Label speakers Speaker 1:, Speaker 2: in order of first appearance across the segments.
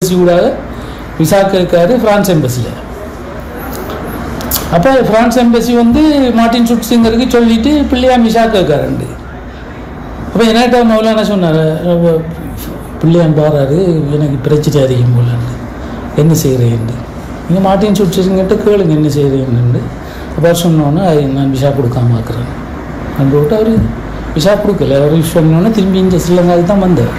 Speaker 1: embassy கூட visa கேட்காரு France எம்பசியில் அப்போ ஃப்ரான்ஸ் எம்பசி வந்து மார்ட்டின் சுட்ஸுங்கிறதுக்கு சொல்லிட்டு பிள்ளையார் விசா கேட்காருண்டு அப்போ என்கிட்ட மௌலானா சொன்னார் பிள்ளையான் பாடுறாரு எனக்கு பிரச்சனை அதிகம் போலான்னு என்ன செய்கிறேன்னு நீங்கள் மார்ட்டின் சுட்ஸுங்கிட்ட கேளுங்க என்ன செய்கிறேன்னு அப்போ அவர் சொன்னோன்னே நான் விசா கொடுக்காம ஆக்குறேன் அங்கே விட்டு அவர் விசா கொடுக்கல அவர் சொன்னோன்னே திரும்பி இந்த ஸ்ரீலங்காவுக்கு தான் வந்தார்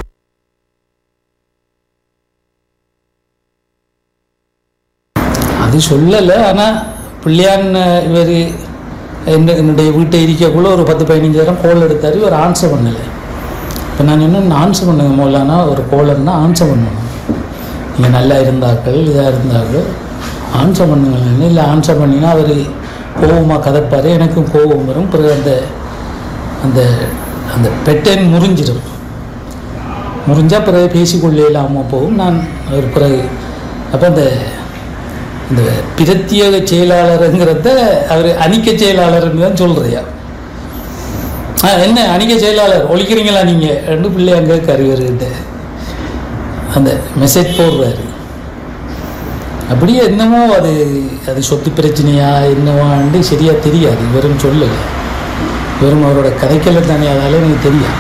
Speaker 1: அது சொல்லலை ஆனால் பிள்ளையான் இவர் என்ன என்னுடைய வீட்டை இருக்கக்குள்ள ஒரு பத்து பதினஞ்சு நேரம் கோல் எடுத்தார் இவர் ஆன்சர் பண்ணலை இப்போ நான் இன்னும் ஆன்சர் பண்ணுங்க மோலானா ஒரு கோலன்னா ஆன்சர் பண்ணணும் நீங்கள் நல்லா இருந்தாக்கள் இதாக இருந்தாக்கள் ஆன்சர் பண்ணுங்கள் இல்லை ஆன்சர் பண்ணினா அவர் கோபமாக கதைப்பார் எனக்கும் கோபம் வரும் பிறகு அந்த அந்த அந்த பெட்டன் முறிஞ்சிடும் முறிஞ்சால் பிறகு பேசிக்கொள்ளே இல்லாமல் போகும் நான் அவர் பிறகு அப்போ அந்த இந்த பிரத்யேக செயலாளருங்கிறத அவர் அணிக்க செயலாளர்னு தான் சொல்கிறியா ஆ என்ன அணிக்க செயலாளர் ஒழிக்கிறீங்களா நீங்கள் ரெண்டு பிள்ளை அங்கே கருவர்கிட்ட அந்த மெசேஜ் போடுறாரு அப்படியே என்னமோ அது அது சொத்து பிரச்சனையா என்னவான்னு சரியாக தெரியாது வெறும் சொல்லலை வெறும் அவரோட கதைக்கல தானே அதால எனக்கு தெரியாது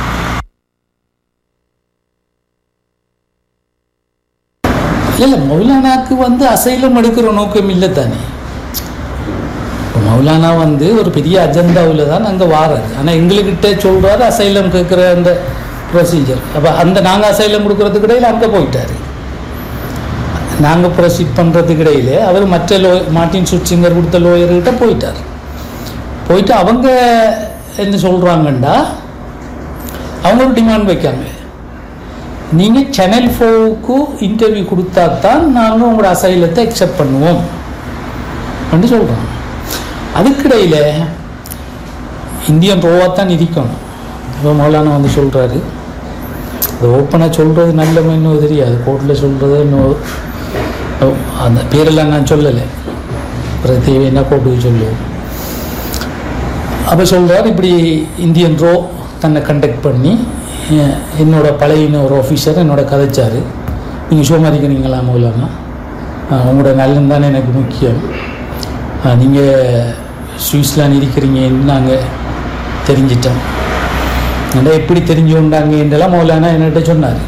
Speaker 1: இல்லை மௌலானாக்கு வந்து அசைலம் எடுக்கிற நோக்கம் இல்லை தானே இப்போ மௌலானா வந்து ஒரு பெரிய அஜெண்டாவில் தான் அங்கே வாராரு ஆனால் எங்கள்கிட்ட சொல்கிறாரு அசைலம் கேட்குற அந்த ப்ரொசீஜர் அப்போ அந்த நாங்கள் அசைலம் கொடுக்குறதுக்கு இடையில் அங்கே போயிட்டார் நாங்கள் ப்ரொசீட் பண்ணுறதுக்கு இடையில அவர் மற்ற லோ மார்ட்டின் சுட்சிங்கர் கொடுத்த லோயர்கிட்ட போயிட்டார் போயிட்டு அவங்க என்ன சொல்கிறாங்கண்டா அவங்க ஒரு டிமாண்ட் வைக்காங்க நீங்கள் சேனல் ஃபோவுக்கு இன்டர்வியூ கொடுத்தா தான் நாங்கள் உங்களோட அசைலத்தை அக்செப்ட் பண்ணுவோம் அப்படின்னு சொல்கிறோம் அதுக்கிடையில் இந்தியன் ரோவாக தான் இருக்கணும் இப்போ மௌலானா வந்து சொல்கிறாரு அது ஓப்பனாக சொல்கிறது நல்ல இன்னும் தெரியாது கோர்ட்டில் சொல்கிறது இன்னும் அந்த பேரெல்லாம் நான் சொல்லலை அப்புறம் தேவைன்னா கோர்ட்டுக்கு சொல்லுவோம் அப்போ சொல்கிறார் இப்படி இந்தியன் ரோ தன்னை கண்டக்ட் பண்ணி எ- என்னோட பழைய ஒரு ஆஃபீஸர் என்னோட கதைச்சார் நீங்கள் சோமாரிக்கிறீங்களா மூலமா உங்களோட நல்லம் தானே எனக்கு முக்கியம் நீங்கள் சுவிட்சர்லாந்து இருக்கிறீங்கன்னு நாங்கள் தெரிஞ்சிட்டோம் நல்லா எப்படி தெரிஞ்சு கொண்டாங்கன்றலாம் மௌலானா என்கிட்ட சொன்னார்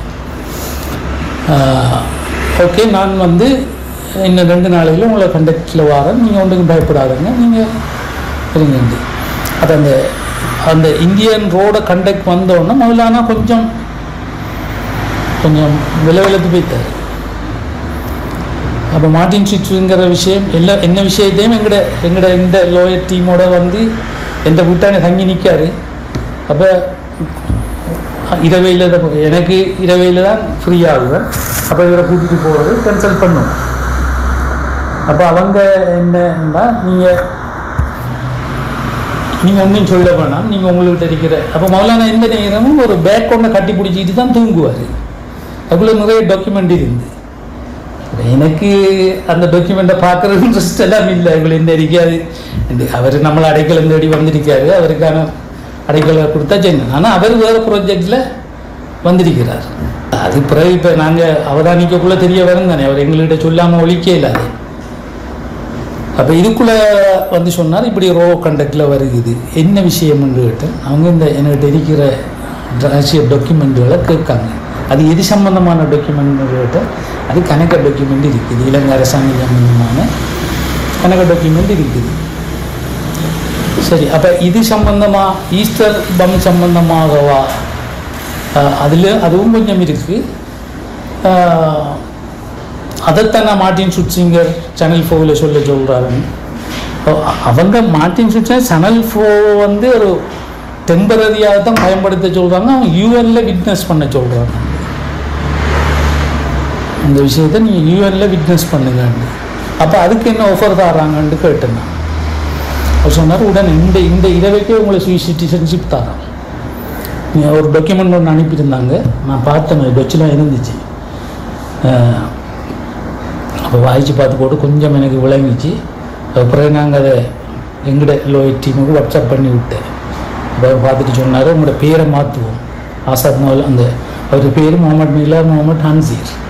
Speaker 1: ஓகே நான் வந்து இன்னும் ரெண்டு நாளையில் உங்களை கண்டக்டில் வரேன் நீங்கள் ஒன்றுக்கும் பயப்படாதுங்க நீங்கள் இருங்க அது அந்த அந்த இந்தியன் ரோடை கண்டக்ட் வந்தோடனே மௌலானா கொஞ்சம் கொஞ்சம் விலவிலத்து போய்த்தார் அப்போ மார்டின் சுவிட்சுங்கிற விஷயம் எல்லா என்ன விஷயத்தையும் எங்கட எங்கட இந்த லோயர் டீமோட வந்து எந்த வீட்டான தங்கி நிற்காரு அப்போ இரவையில் தான் போ- எனக்கு இரவையில் தான் ஃப்ரீ ஆகுவேன் அப்போ இவரை கூட்டிகிட்டு போகிறது கேன்சல் பண்ணும் அப்போ அவங்க என்னன்னா நீங்கள் நீங்கள் ஒன்றும் சொல்ல வேணாம் நீங்கள் உங்கள்கிட்ட இருக்கிற அப்போ மௌலானா எந்த நேரமும் ஒரு பேக் ஒன்றை கட்டி பிடிச்சிட்டு தான் தூங்குவார் அதுக்குள்ளே நிறைய டாக்குமெண்ட் இருந்து எனக்கு அந்த டாக்குமெண்ட்டை பார்க்குறது இன்ட்ரெஸ்ட் எல்லாம் இல்லை இவ்வளோ என்ன இருக்காது அவர் நம்மளை அடைக்கலம் தேடி வந்திருக்காரு அவருக்கான அடைக்கலம் கொடுத்தா செய்யணும் ஆனால் அவர் வேறு ப்ராஜெக்டில் வந்திருக்கிறார் அது பிறகு இப்போ நாங்கள் அவதானிக்கக்குள்ளே தெரிய வரும் தானே அவர் எங்கள்கிட்ட சொல்லாமல் ஒழிக்க இல்லாது அப்போ இதுக்குள்ளே வந்து சொன்னார் இப்படி ரோ கண்டக்டில் வருகுது என்ன விஷயம்னு கேட்டேன் அவங்க இந்த என்கிட்ட இருக்கிற ரகசிய டாக்குமெண்ட்டுகளை கேட்காங்க அது எது சம்பந்தமான டாக்குமெண்ட் கேட்டால் அது கணக்க டாக்குமெண்ட் இருக்குது இலங்கை அரசாங்க சம்பந்தமான கணக்க டாக்குமெண்ட் இருக்குது சரி அப்போ இது சம்பந்தமாக ஈஸ்டர் பம் சம்பந்தமாகவா அதில் அதுவும் கொஞ்சம் இருக்குது அதைத்தான் நான் மார்ட்டின் சுட்சிங்கர் சேனல் ஃபோவில் சொல்ல சொல்கிறாருன்னு அவங்க மார்ட்டின் சுட்சிங்கர் சேனல் ஃபோ வந்து ஒரு டெம்பரரியாக தான் பயன்படுத்த சொல்கிறாங்க அவங்க யூஎன்ல விட்னஸ் பண்ண சொல்கிறாங்க இந்த விஷயத்தை நீங்கள் யூஎன்ல விட்னஸ் பண்ணுங்கன்னு அப்போ அதுக்கு என்ன ஆஃபர் தராங்கன்னு கேட்டேன் நான் அவர் சொன்னார் உடனே இந்த இந்த இரவைக்கே உங்களை சுய சிட்டிசன்ஷிப் தரோம் நீங்கள் ஒரு டாக்குமெண்ட் ஒன்று அனுப்பியிருந்தாங்க நான் பார்த்தேன் டொச்சில் இருந்துச்சு அஹ், அப்போ வாய்ச்சி பார்த்து போட்டு கொஞ்சம் எனக்கு விளங்கிச்சு அப்புறம் நாங்கள் அதை எங்கட லோயர் டீமுக்கு வாட்ஸ்அப் பண்ணி விட்டேன் அப்போ பார்த்துட்டு சொன்னார் உங்களோட பேரை மாற்றுவோம் ஆசாத் மௌல் அந்த அவர் பேர் முகமது மிலார் முகமது ஹன்சீர்